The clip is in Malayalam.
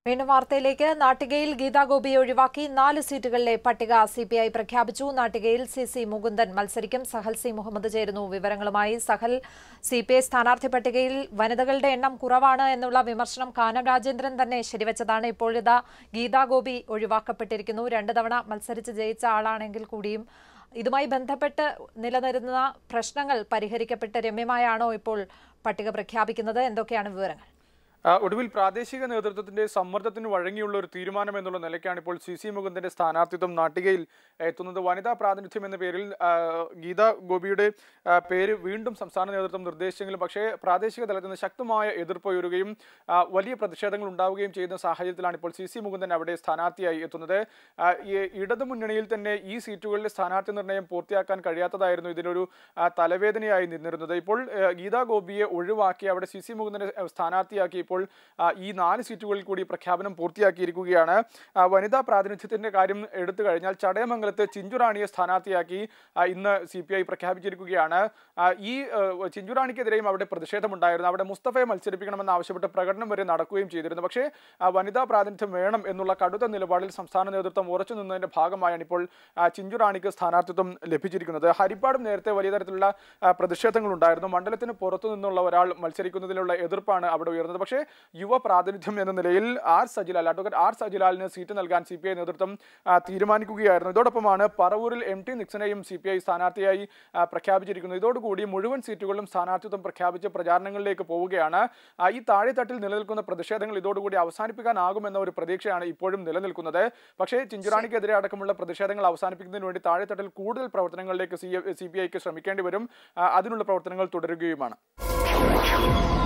വീണ്ടും വാർത്തയിലേക്ക് നാട്ടികയിൽ ഗീതാ ഗോപിയെ ഒഴിവാക്കി നാല് സീറ്റുകളിലെ പട്ടിക സി പി ഐ പ്രഖ്യാപിച്ചു നാട്ടികയിൽ സി സി മുകുന്ദൻ മത്സരിക്കും സഹൽ സി മുഹമ്മദ് ചേരുന്നു വിവരങ്ങളുമായി സഹൽ സി പി ഐ സ്ഥാനാർത്ഥി പട്ടികയിൽ വനിതകളുടെ എണ്ണം കുറവാണ് എന്നുള്ള വിമർശനം കാനം രാജേന്ദ്രൻ തന്നെ ശരിവച്ചതാണ് ഇപ്പോഴിതാ ഗീതാ ഗോപി ഒഴിവാക്കപ്പെട്ടിരിക്കുന്നു രണ്ടു തവണ മത്സരിച്ച് ജയിച്ച ആളാണെങ്കിൽ കൂടിയും ഇതുമായി ബന്ധപ്പെട്ട് നിലനിരുന്ന പ്രശ്നങ്ങൾ പരിഹരിക്കപ്പെട്ട് രമ്യമായാണോ ഇപ്പോൾ പട്ടിക പ്രഖ്യാപിക്കുന്നത് എന്തൊക്കെയാണ് വിവരങ്ങൾ ആ, ഒടുവിൽ പ്രാദേശിക നേതൃത്വത്തിന്റെ സമ്മർദ്ദത്തിന് വഴങ്ങിയുള്ള ഒരു തീരുമാനം എന്നുള്ള നിലയ്ക്കാണ് ഇപ്പോൾ സി സി മുകുന്ദന്റെ സ്ഥാനാർത്ഥിത്വം നാട്ടികയിൽ എത്തുന്നത് വനിതാ പ്രാതിനിധ്യം എന്ന പേരിൽ ആ, ഗീതാ ഗോപിയുടെ ആ, പേര് വീണ്ടും സംസ്ഥാന നേതൃത്വം നിർദ്ദേശിച്ചെങ്കിലും പക്ഷേ പ്രാദേശിക തലത്തിൽ നിന്ന് ശക്തമായ എതിർപ്പ് ഉയരുകയും ആ, വലിയ പ്രതിഷേധങ്ങൾ ഉണ്ടാവുകയും ചെയ്യുന്ന സാഹചര്യത്തിലാണ് ഇപ്പോൾ സി സി മുകുന്ദൻ അവിടെ സ്ഥാനാർത്ഥിയായി എത്തുന്നത് ആ, ഈ ഇടതു മുന്നണിയിൽ തന്നെ ഈ സീറ്റുകളിലെ സ്ഥാനാർത്ഥി നിർണ്ണയം പൂർത്തിയാക്കാൻ കഴിയാത്തതായിരുന്നു ഇതിനൊരു ആ, തലവേദനയായി നിന്നിരുന്നത് ഇപ്പോൾ ആ, ഗീതാ ഗോപിയെ ഒഴിവാക്കി അവിടെ സി സി മുകുന്ദനെ ആ, സ്ഥാനാർത്ഥിയാക്കി ഇപ്പോൾ ആ, ഈ നാല് സീറ്റുകളിൽ കൂടി പ്രഖ്യാപനം പൂർത്തിയാക്കിയിരിക്കുകയാണ് ആ, വനിതാ പ്രാതിനിധ്യത്തിന്റെ കാര്യം എടുത്തു കഴിഞ്ഞാൽ ചടയമംഗലത്ത് ചിഞ്ചുറാണിയെ സ്ഥാനാർത്ഥിയാക്കി ആ, ഇന്ന് സി പി ഐ പ്രഖ്യാപിച്ചിരിക്കുകയാണ് ആ, ഈ ആ, ചിഞ്ചുറാണിക്കെതിരെയും അവിടെ പ്രതിഷേധമുണ്ടായിരുന്നു അവിടെ മുസ്തഫയെ മത്സരിപ്പിക്കണമെന്ന് ആവശ്യപ്പെട്ട് പ്രകടനം വരെ നടക്കുകയും ചെയ്തിരുന്നു പക്ഷേ ആ, വനിതാ പ്രാതിനിധ്യം വേണം എന്നുള്ള കടുത്ത നിലപാടിൽ സംസ്ഥാന നേതൃത്വം ഉറച്ചു നിന്നതിന്റെ ഭാഗമായാണ് ഇപ്പോൾ ആ, ചിഞ്ചുറാണിക്ക് സ്ഥാനാർത്ഥിത്വം ലഭിച്ചിരിക്കുന്നത് ഹരിപ്പാടും നേരത്തെ വലിയ തരത്തിലുള്ള ആ, പ്രതിഷേധങ്ങളുണ്ടായിരുന്നു മണ്ഡലത്തിന് പുറത്തു നിന്നുള്ള ഒരാൾ മത്സരിക്കുന്നതിലുള്ള എതിർപ്പാണ് അവിടെ ഉയർന്നത് പക്ഷേ യുവ പ്രാതിനിധ്യം എന്ന നിലയിൽ ആർ സജിലാൽ അഡ്വക്കേറ്റ് ആർ സജിലാലിന് സീറ്റ് നൽകാൻ സി പി ഐ നേതൃത്വം ആ, തീരുമാനിക്കുകയായിരുന്നു ഇതോടൊപ്പമാണ് പറവൂരിൽ എം ടി നിക്സനെയും സി പി ഐ സ്ഥാനാർത്ഥിയായി ആ, പ്രഖ്യാപിച്ചിരിക്കുന്നത് ഇതോടുകൂടി മുഴുവൻ സീറ്റുകളിലും സ്ഥാനാർത്ഥിത്വം പ്രഖ്യാപിച്ച് പ്രചാരണങ്ങളിലേക്ക് പോവുകയാണ് ആ, ഈ താഴെത്തട്ടിൽ നിലനിൽക്കുന്ന പ്രതിഷേധങ്ങൾ ഇതോടുകൂടി അവസാനിപ്പിക്കാനാകുമെന്ന ഒരു പ്രതീക്ഷയാണ് ഇപ്പോഴും നിലനിൽക്കുന്നത് പക്ഷേ ചിഞ്ചുറാണിക്കെതിരെ അടക്കമുള്ള പ്രതിഷേധങ്ങൾ അവസാനിപ്പിക്കുന്നതിന് വേണ്ടി താഴെത്തട്ടിൽ കൂടുതൽ പ്രവർത്തനങ്ങളിലേക്ക് സി സി പി ഐക്ക് ശ്രമിക്കേണ്ടി വരും ആ, അതിനുള്ള പ്രവർത്തനങ്ങൾ തുടരുകയുമാണ്